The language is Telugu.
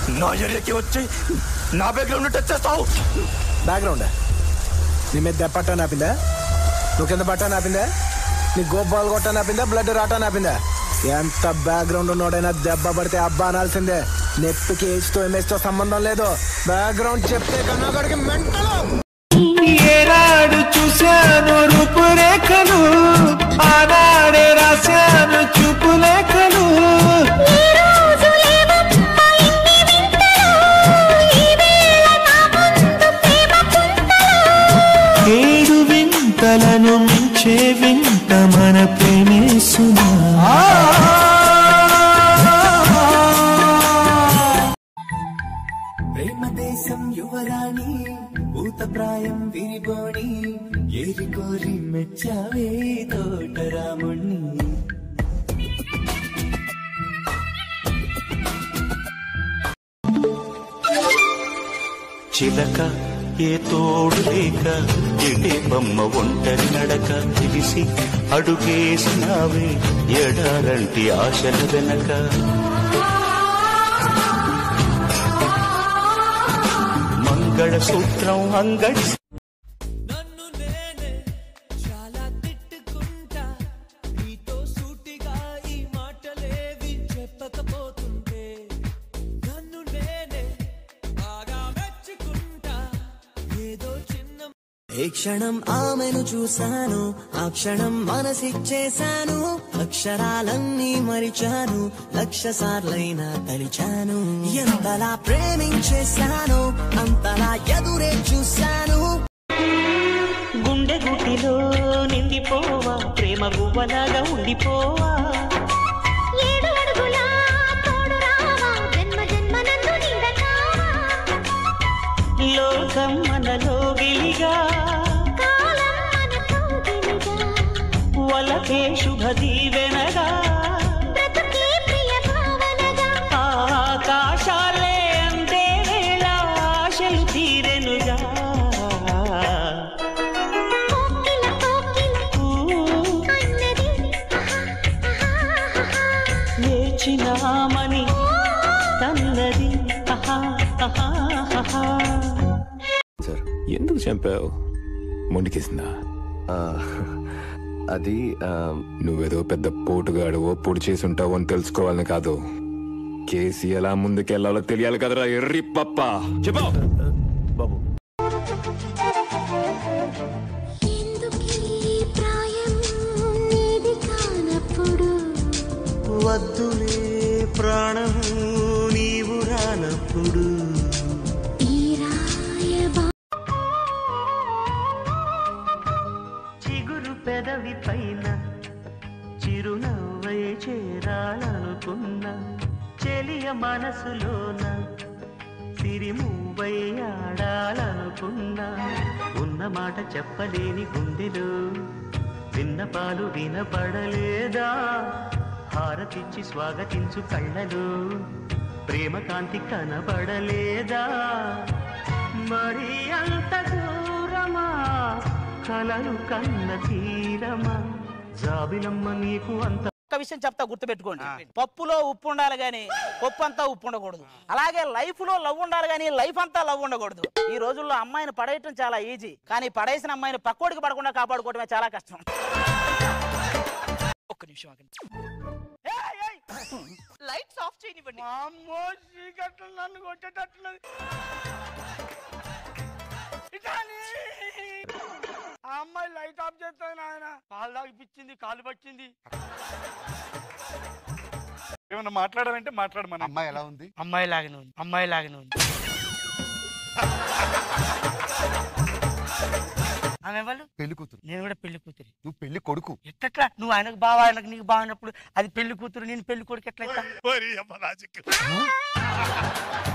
నా ఏరియాకి వచ్చి నా బ్యాక్గ్రౌండ్ టచ్ చేస్తావు బ్యాక్గ్రౌండ్ నీ మీద దెప్పట్ట నాపిందా నువ్వు కింద పట్ట నాపిందా నీ గోపాలు కొట్ట నాపిందా బ్లడ్ రాట నాపిందా ఎంత బ్యాక్గ్రౌండ్ ఉన్నోడైనా దెబ్బ పడితే అబ్బా అనాల్సిందే నెప్పికి ఏజ్ తో ఇమేజ్ తో సంబంధం లేదు బ్యాక్గ్రౌండ్ చెప్తే కన్నా అక్కడికి మెంటలో ఏనాడు చూశాను రూపురేఖలు ఆనాడే రాశాను చూపులేఖలు ఏడు వింతలను మించే వింత మన ప్రేమేసునా ప్రేమ దేశం యువరాణి భూత ప్రాయం విరిబోణి ఏరి కోరి మెచ్చావే తోటరాముణ్ణి చిలక ఏ తోడు లేక ఎటే బొమ్మ ఒంటరి నడక తెలిసి అడుగేసినావే ఎడారంటి ఆశల వెనక మంగళ సూత్రం అంగడి నన్ను నేనే చాలా తిట్టుకుంటా నీతో సూటిగా ఈ మాటలేవి చెప్పకపోతుంటే నన్ను నేనే బాగా మెచ్చుకుంటా ఏదో చిన్న ఏ క్షణం ఆమెను చూశాను ఆ క్షణం మనసిచ్చేశాను అక్షరాలన్నీ మరిచాను లక్ష సార్లైనా తలిచాను ఎంతలా ప్రేమించేశాను అంతలా ఎదురే చూశాను గుండె గుటిలో నిండిపోవా ప్రేమ గువ్వలాగా ఉండిపోవా ఏడు అడుగుల తోడు రావా జన్మ జన్మ నన్ను నిందకావా లోకం మనలో గిలిగా కాలం మన కౌగిలిగా వలకే శుభ దీవెనగా బ్రతుకే ప్రియ భావనగా ఆకాశాలే అందే వేళ ఆశలు తీరెనుగా కోకిల కోకిల ఊ, అన్నది ఆహా, లేచినామని తన్నది ఆహా, ఆహా, ఆహా. సార్ ఎందుకు చంపావు మొండికేసిందా అది ఆ, నువ్వేదో పెద్ద పోటుగాడువో పొడి చేసి ఉంటావో అని తెలుసుకోవాలని కాదు కేసు ఎలా ముందుకెళ్లాలో తెలియాలి కదరా ఎర్రి పప్ప చెప్పు బాబు ఎందుకీ ప్రాయం నీది కానప్పుడు వద్దులే ప్రాణం నీవు రానప్పుడు ఈ రాయబా చిగురు పెదవి పైన చిరునవ్వై చేరాలనుకున్నా చెలియ మనసులోన సిరిమూవై ఆడాలనుకున్నా ఉన్న మాట చెప్పలేని గుండెలో విన్నపాలు వినపడలేదా హారతిచ్చి స్వాగతించు కళ్ళలో ప్రేమ కాంతి కనబడలేదా మరి అంత దూరమా కలలు కన్న తీరమా జాబిలమ్మ నీకు అంత ఒక్క విషయం చెప్తా గుర్తుపెట్టుకోండి పప్పులో ఉప్పు ఉండాలి గాని పప్పు అంతా ఉప్పు ఉండకూడదు అలాగే లైఫ్ లో లవ్ ఉండాలి గాని లైఫ్ అంతా లవ్ ఉండకూడదు ఈ రోజుల్లో అమ్మాయిని పడేయటం చాలా ఈజీ కానీ పడేసిన అమ్మాయిని పక్కోడికి పడకుండా కాపాడుకోవడమే చాలా కష్టం ఒక్క నిమిషం ఆగండి లైట్స్ ఆఫ్ చేయనివ్వండి అమ్మో చీకట్లు నన్ను కొట్టేటట్టున్నది ఇటాలి! ఆ అమ్మాయి లైట్ ఆఫ్ చేస్తుంది నాయన పాలు తాగిపించింది కాలు పట్టింది ఏమన్నా మాట్లాడాలంటే మాట్లాడమని అమ్మాయి ఎలా ఉంది అమ్మాయి లాగానే ఉంది అమ్మాయి లాగానే ఉంది ఆమె వాళ్ళు పెళ్లి కూతురు నేను కూడా పెళ్లి కూతురు నువ్వు పెళ్లి కొడుకు ఎట్లా నువ్వు ఆయనకు బావ ఆయనకు నీకు బాగున్నప్పుడు అది పెళ్లి కూతురు నేను పెళ్లి కొడుకు ఎట్లా అవుతా? ఓరి అమ్మ రాజకీయం